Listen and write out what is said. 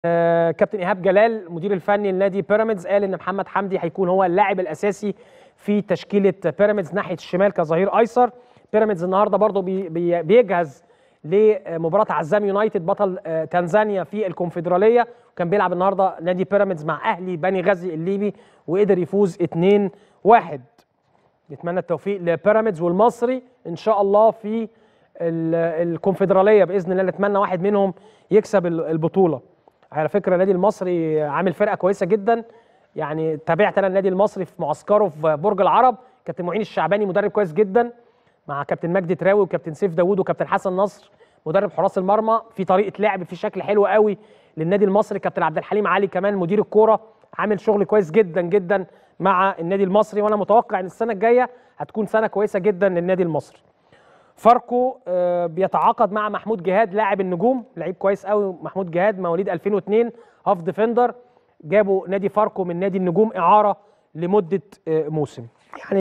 آه، كابتن ايهاب جلال المدير الفني لنادي بيراميدز قال ان محمد حمدي هيكون هو اللاعب الاساسي في تشكيله بيراميدز ناحيه الشمال كظهير ايسر بيراميدز النهارده برضه بي بي بيجهز لمباراه عزام يونايتد بطل آه، تنزانيا في الكونفدراليه وكان بيلعب النهارده نادي بيراميدز مع اهلي بني غزي الليبي وقدر يفوز 2-1 نتمنى التوفيق لبيراميدز والمصري ان شاء الله في ال- الكونفدراليه باذن الله نتمنى واحد منهم يكسب ال- البطوله على فكره النادي المصري عامل فرقه كويسه جدا يعني تابعت انا النادي المصري في معسكره في برج العرب كابتن معين الشعباني مدرب كويس جدا مع كابتن مجدي تراوي وكابتن سيف داوود وكابتن حسن نصر مدرب حراس المرمى في طريقه لعب في شكل حلو قوي للنادي المصري كابتن عبد الحليم علي كمان مدير الكوره عامل شغل كويس جدا جدا مع النادي المصري وانا متوقع ان السنه الجايه هتكون سنه كويسه جدا للنادي المصري فاركو آه، بيتعاقد مع محمود جهاد لاعب النجوم لعيب كويس قوي محمود جهاد مواليد 2002 هاف ديفندر جابوا نادي فاركو من نادي النجوم اعاره لمده آه، موسم يعني